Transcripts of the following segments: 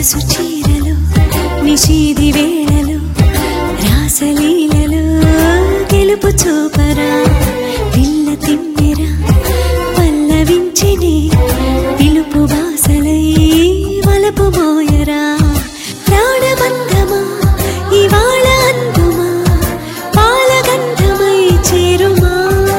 సొగసు చీరలు నిషీది వేళలు రాసలీలలో గెలుపు చూపరా పిల్ల తిమ్మెరా పల్లవించిని పిలుపు వాసలై వలపు మోయరా ప్రాణబంధమా ఇవాళ అందుమా పాలగంధమై చేరుమా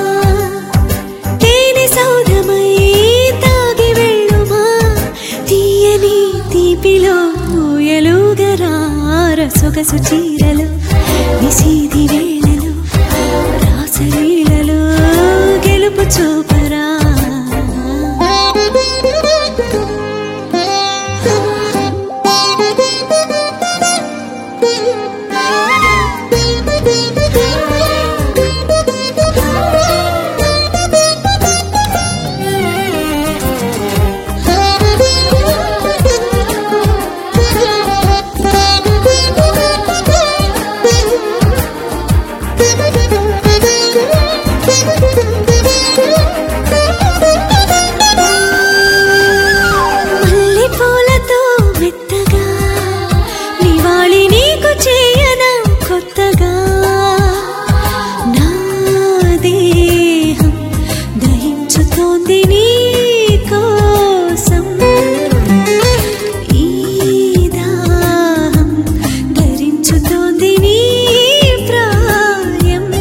తేనె సౌధమై తాగి వెళ్ళుమా తీయని తీపిలో ఊయలుగరార సొగసు చీరలు నిసీది వేళలు రాసలీలలో గెలుపు చూపరా మల్లెపూలతో మెత్తగా నివాళి నీకు చేయనా కొత్తగా నా దేహం దహించుతోంది నీ కోసం ఈ దాహం ధరించుతోంది నీ ప్రాయం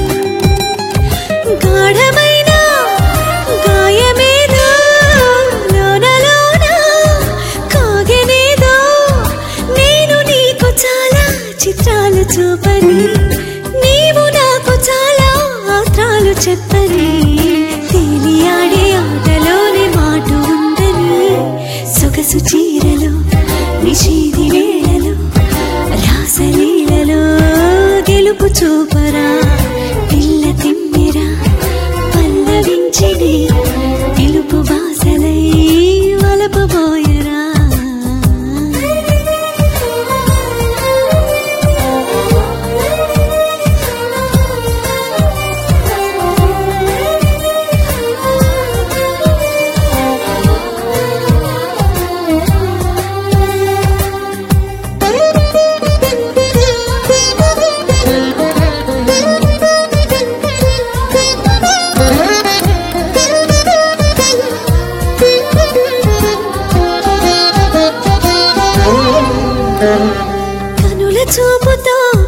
గాఢమైన గాయమేదో లోన లోన కాగెనేదో నేను నీకు చాలా చిత్రాలు చూపని నీవు నాకు చాలా ఆత్రాలు చెప్పని తేలియాడే ఆటలోనే మాట ఉందని సొగసు చీరలు నిషీది వేళలు రాసలీలలో గెలుపు చూపరా పిల్ల తిమ్మిరా పల్లవించిని పిలుపు వాసలై వలపు పోయరా కనుల చూపుతో